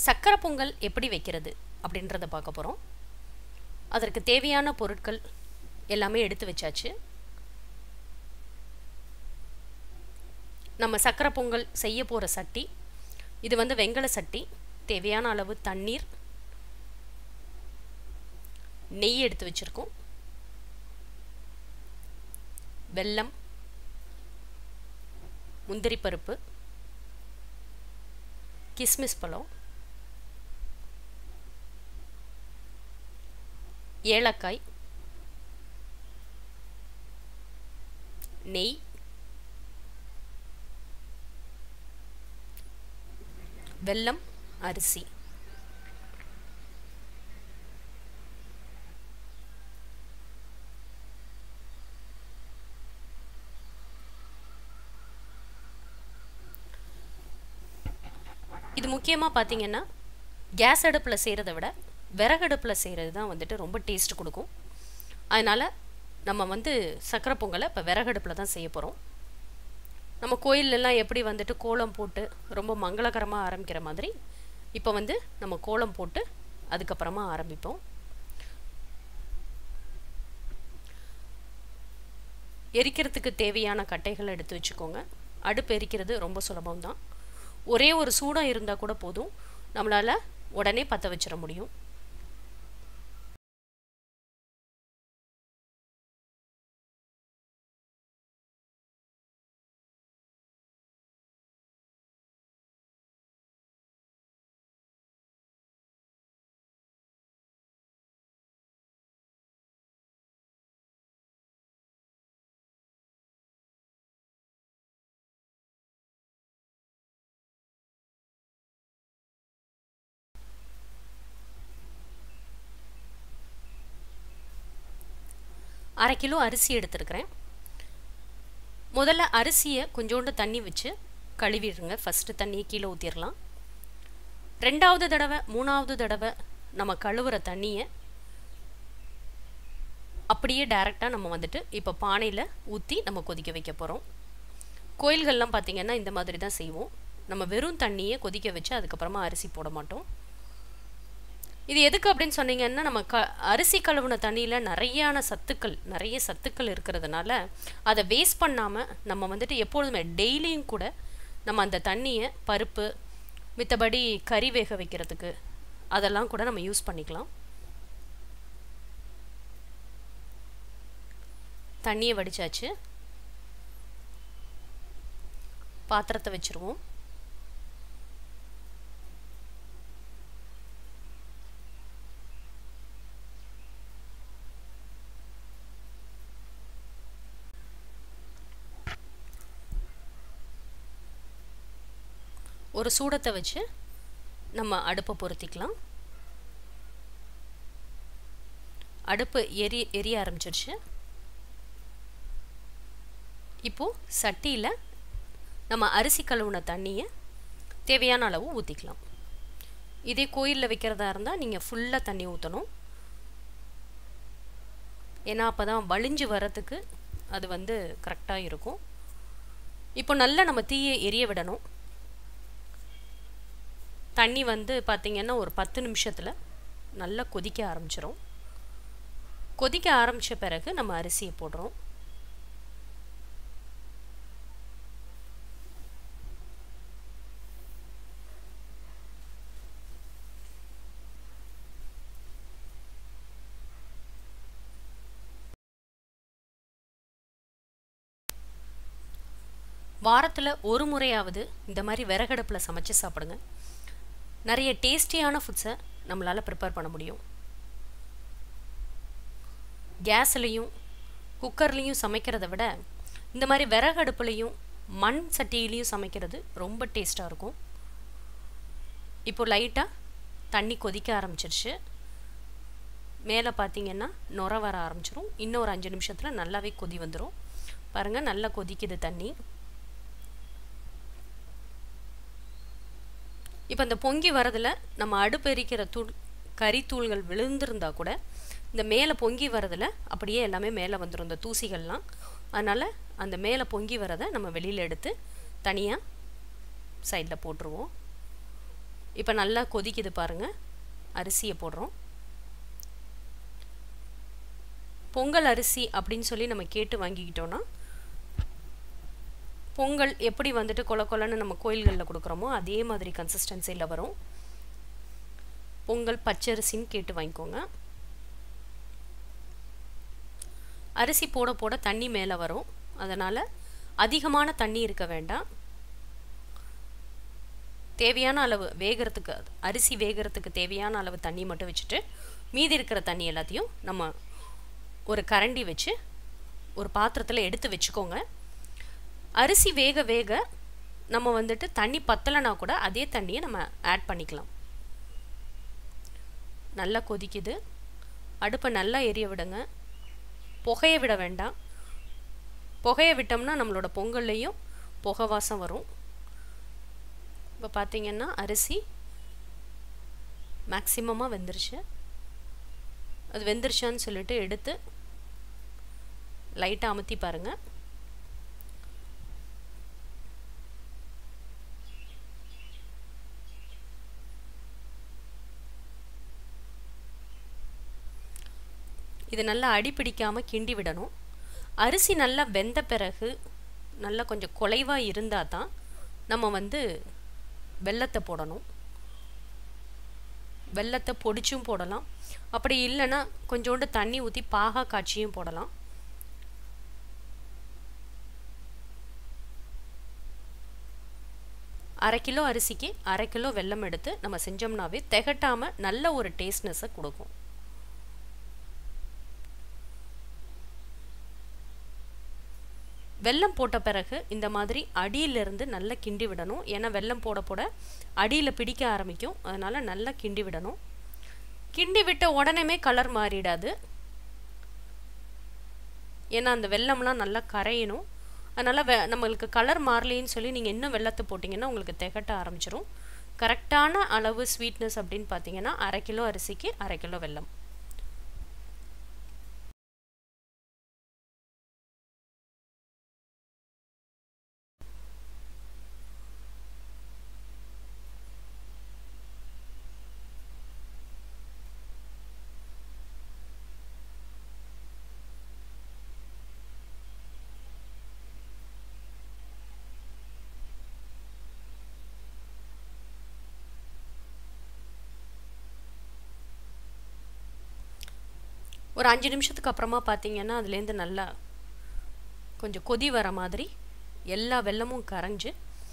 சக்கரை பொங்கல் எப்படி வைக்கிறது அப்படின்றத பார்க்க போகிறோம் அதற்கு தேவையான பொருட்கள் எல்லாமே எடுத்து வச்சாச்சு நம்ம சக்கரை பொங்கல் செய்ய போகிற சட்டி இது வந்து வெங்கல சட்டி தேவையான அளவு தண்ணீர் நெய் எடுத்து வச்சுருக்கோம் வெல்லம் முந்திரி பருப்பு கிஸ்மிஸ் பழம் ஏலக்காய் நெய் வெல்லம் அரிசி இது முக்கியமாக பார்த்தீங்கன்னா கேஸ் அடுப்பில் செய்கிறத விட விறகடுப்பில் செய்கிறது தான் வந்துட்டு ரொம்ப டேஸ்ட் கொடுக்கும் அதனால் நம்ம வந்து சக்கரை பொங்கலை இப்போ விறகடுப்பில் தான் செய்ய போகிறோம் நம்ம கோயிலெல்லாம் எப்படி வந்துட்டு கோலம் போட்டு ரொம்ப மங்களகரமாக ஆரம்பிக்கிற மாதிரி இப்போ வந்து நம்ம கோலம் போட்டு அதுக்கப்புறமா ஆரம்பிப்போம் எரிக்கிறதுக்கு தேவையான கட்டைகளை எடுத்து வச்சுக்கோங்க அடுப்பு எரிக்கிறது ரொம்ப சுலபம் தான் ஒரே ஒரு சூடம் இருந்தால் கூட போதும் நம்மளால் உடனே பற்ற வச்சிட முடியும் அரை கிலோ அரிசி எடுத்துருக்கிறேன் முதல்ல அரிசியை கொஞ்சோண்டு தண்ணி வச்சு கழுவிடுங்க ஃபஸ்ட்டு தண்ணியை கீழே ஊற்றிடலாம் ரெண்டாவது தடவை மூணாவது தடவை நம்ம கழுவுற தண்ணியை அப்படியே டைரெக்டாக நம்ம வந்துட்டு இப்போ பானையில் ஊற்றி நம்ம கொதிக்க வைக்க போகிறோம் கோயில்கள்லாம் பார்த்திங்கன்னா இந்த மாதிரி தான் செய்வோம் நம்ம வெறும் தண்ணியை கொதிக்க வச்சு அதுக்கப்புறமா அரிசி போட மாட்டோம் இது எதுக்கு அப்படின்னு சொன்னீங்கன்னா நம்ம க அரிசி கழுவுன தண்ணியில் நிறையான சத்துக்கள் நிறைய சத்துக்கள் இருக்கிறதுனால அதை வேஸ்ட் பண்ணாமல் நம்ம வந்துட்டு எப்பொழுதுமே டெய்லியும் கூட நம்ம அந்த தண்ணியை பருப்பு மித்தபடி கறி வேக வைக்கிறதுக்கு அதெல்லாம் கூட நம்ம யூஸ் பண்ணிக்கலாம் தண்ணியை வடிச்சாச்சு பாத்திரத்தை வச்சுருவோம் ஒரு சூடத்தை வச்சு நம்ம அடுப்பை பொருத்திக்கலாம் அடுப்பு எரி எரிய ஆரம்பிச்சிருச்சு இப்போது சட்டியில் நம்ம அரிசி கழுவுன தண்ணியை தேவையான அளவு ஊற்றிக்கலாம் இதே கோயிலில் வைக்கிறதா இருந்தால் நீங்கள் ஃபுல்லாக தண்ணி ஊற்றணும் ஏன்னா அப்போ தான் வழிஞ்சு வரத்துக்கு அது வந்து கரெக்டாக இருக்கும் இப்போ நல்லா நம்ம தீயை எரிய விடணும் தண்ணி வந்து பார்த்திங்கன்னா ஒரு பத்து நிமிஷத்தில் நல்லா கொதிக்க ஆரம்பிச்சிரும் கொதிக்க ஆரம்பித்த பிறகு நம்ம அரிசியை போடுறோம் வாரத்தில் ஒரு முறையாவது இந்த மாதிரி விறகடுப்பில் சமைச்சு சாப்பிடுங்க நிறைய டேஸ்டியான ஃபுட்ஸை நம்மளால் ப்ரிப்பேர் பண்ண முடியும் கேஸ்லேயும் குக்கர்லேயும் சமைக்கிறத விட இந்த மாதிரி விறகடுப்புலையும் மண் சட்டியிலையும் சமைக்கிறது ரொம்ப டேஸ்ட்டாக இருக்கும் இப்போ லைட்டாக தண்ணி கொதிக்க ஆரம்பிச்சிருச்சு மேலே பார்த்தீங்கன்னா நுர வர ஆரம்பிச்சிரும் இன்னும் ஒரு அஞ்சு நிமிஷத்தில் நல்லாவே கொதி வந்துடும் பாருங்கள் நல்லா கொதிக்குது தண்ணி இப்போ இந்த பொங்கி வரதில் நம்ம அடுப்பு எரிக்கிற தூள் கறித்தூள்கள் விழுந்திருந்தா கூட இந்த மேலே பொங்கி வரதில் அப்படியே எல்லாமே மேலே வந்துடும் இந்த தூசிகள்லாம் அதனால் அந்த மேலே பொங்கி வரதை நம்ம வெளியில் எடுத்து தனியாக சைடில் போட்டுருவோம் இப்போ நல்லா கொதிக்குது பாருங்கள் அரிசியை போடுறோம் பொங்கல் அரிசி அப்படின்னு சொல்லி நம்ம கேட்டு வாங்கிக்கிட்டோன்னா பொங்கல் எப்படி வந்துட்டு கொல கொலன்னு நம்ம கோயில்களில் கொடுக்குறோமோ அதே மாதிரி கன்சிஸ்டன்சியில் வரும் பொங்கல் பச்சரிசின்னு கேட்டு வாங்கிக்கோங்க அரிசி போட போட தண்ணி மேலே வரும் அதனால் அதிகமான தண்ணி இருக்க வேண்டாம் தேவையான அளவு வேகிறதுக்கு அரிசி வேகிறதுக்கு தேவையான அளவு தண்ணி மட்டும் வச்சுட்டு மீதி இருக்கிற தண்ணி எல்லாத்தையும் நம்ம ஒரு கரண்டி வச்சு ஒரு பாத்திரத்தில் எடுத்து வச்சுக்கோங்க அரிசி வேக வேக நம்ம வந்துட்டு தண்ணி பத்தலைனா கூட அதே தண்ணியை நம்ம ஆட் பண்ணிக்கலாம் நல்லா கொதிக்குது அடுப்பை நல்லா எரிய விடுங்க புகைய விட வேண்டாம் புகைய விட்டோம்னா நம்மளோட பொங்கல்லையும் புகை வாசம் வரும் இப்போ பார்த்தீங்கன்னா அரிசி மேக்சிமமாக வெந்துருச்சு அது வெந்துருச்சான்னு சொல்லிட்டு எடுத்து லைட்டாக அமுத்தி பாருங்கள் இது நல்லா அடி பிடிக்காமல் கிண்டி விடணும் அரிசி நல்லா வெந்த பிறகு நல்லா கொஞ்சம் குலைவாக இருந்தால் தான் நம்ம வந்து வெள்ளத்தை போடணும் வெள்ளத்தை பொடிச்சும் போடலாம் அப்படி இல்லைன்னா கொஞ்சோண்டு தண்ணி ஊற்றி பாகா காய்ச்சியும் போடலாம் அரை கிலோ அரிசிக்கு அரை கிலோ வெல்லம் எடுத்து நம்ம செஞ்சோம்னாவே திகட்டாமல் நல்ல ஒரு டேஸ்ட்னஸை கொடுக்கும் வெல்லம் போட்ட பிறகு இந்த மாதிரி அடியிலிருந்து நல்லா கிண்டி விடணும் ஏன்னா வெல்லம் போட போட அடியில் பிடிக்க ஆரம்பிக்கும் அதனால் நல்லா கிண்டி விடணும் கிண்டி விட்ட உடனே கலர் மாறிடாது ஏன்னா அந்த வெல்லம்லாம் நல்லா கரையணும் அதனால் வெ நம்மளுக்கு கலர் மாறலின்னு சொல்லி நீங்கள் இன்னும் வெள்ளத்தை போட்டிங்கன்னா உங்களுக்கு திகட்ட ஆரம்பிச்சிரும் கரெக்டான அளவு ஸ்வீட்னஸ் அப்படின்னு பார்த்தீங்கன்னா அரை கிலோ அரிசிக்கு அரை கிலோ வெல்லம் ஒரு அஞ்சு நிமிஷத்துக்கு அப்புறமா பார்த்தீங்கன்னா அதுலேருந்து நல்லா கொஞ்சம் கொதி வர மாதிரி எல்லா வெள்ளமும் கரைஞ்சு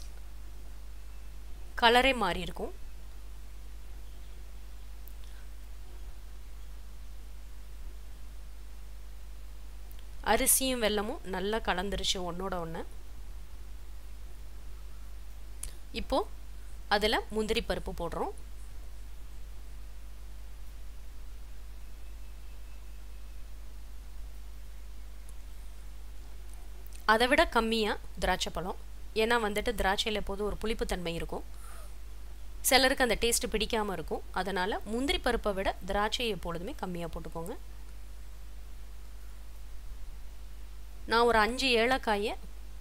கலரே மாறி இருக்கும் அரிசியும் வெல்லமும் நல்லா கலந்துருச்சு ஒன்றோட ஒன்று இப்போது அதில் முந்திரி பருப்பு போடுறோம் அதை விட கம்மியாக திராட்சை பழம் ஏன்னா வந்துட்டு திராட்சையில் எப்போதும் ஒரு புளிப்புத்தன்மை இருக்கும் சிலருக்கு அந்த டேஸ்ட்டு பிடிக்காமல் இருக்கும் அதனால் முந்திரி பருப்பை விட திராட்சையை எப்பொழுதுமே கம்மியாக போட்டுக்கோங்க நான் ஒரு அஞ்சு ஏலக்காயை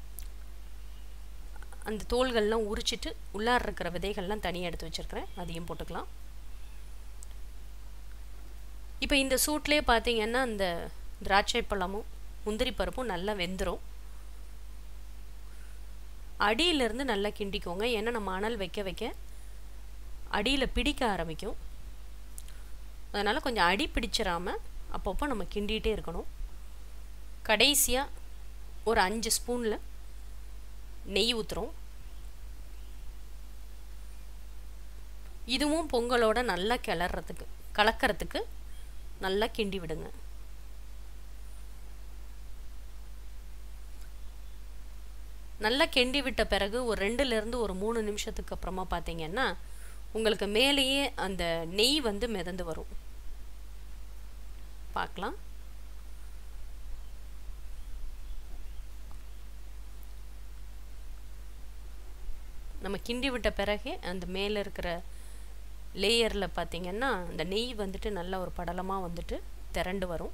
அந்த தோள்கள்லாம் உரிச்சிட்டு உள்ளார இருக்கிற விதைகள்லாம் தனியாக எடுத்து வச்சுருக்கிறேன் அதையும் போட்டுக்கலாம் இப்போ இந்த சூட்லேயே பார்த்தீங்கன்னா அந்த திராட்சை பழமும் முந்திரி பருப்பும் நல்லா வெந்துடும் அடியிலேருந்து நல்லா கிண்டிக்கோங்க ஏன்னா நம்ம அனல் வைக்க வைக்க அடியில் பிடிக்க ஆரம்பிக்கும் அதனால் கொஞ்சம் அடி பிடிச்சிடாமல் அப்பப்போ நம்ம கிண்டிகிட்டே இருக்கணும் கடைசியாக ஒரு அஞ்சு ஸ்பூனில் நெய் ஊற்றுறோம் இதுவும் பொங்கலோட நல்லா கிளறதுக்கு கலக்கிறதுக்கு நல்லா கிண்டி விடுங்க நல்லா கிண்டி விட்ட பிறகு ஒரு ரெண்டுலேருந்து ஒரு மூணு நிமிஷத்துக்கு அப்புறமா பார்த்தீங்கன்னா உங்களுக்கு மேலேயே அந்த நெய் வந்து மிதந்து வரும் பார்க்கலாம் நம்ம கிண்டி விட்ட பிறகு அந்த மேலே இருக்கிற லேயரில் பார்த்தீங்கன்னா அந்த நெய் வந்துட்டு நல்ல ஒரு படலமாக வந்துட்டு திரண்டு வரும்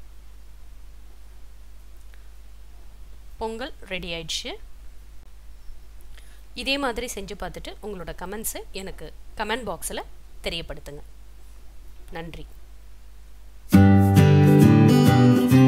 பொங்கல் ரெடி ஆயிடுச்சு இதே மாதிரி செஞ்சு பார்த்துட்டு உங்களோட கமெண்ட்ஸை எனக்கு கமெண்ட் பாக்ஸில் தெரியப்படுத்துங்க நன்றி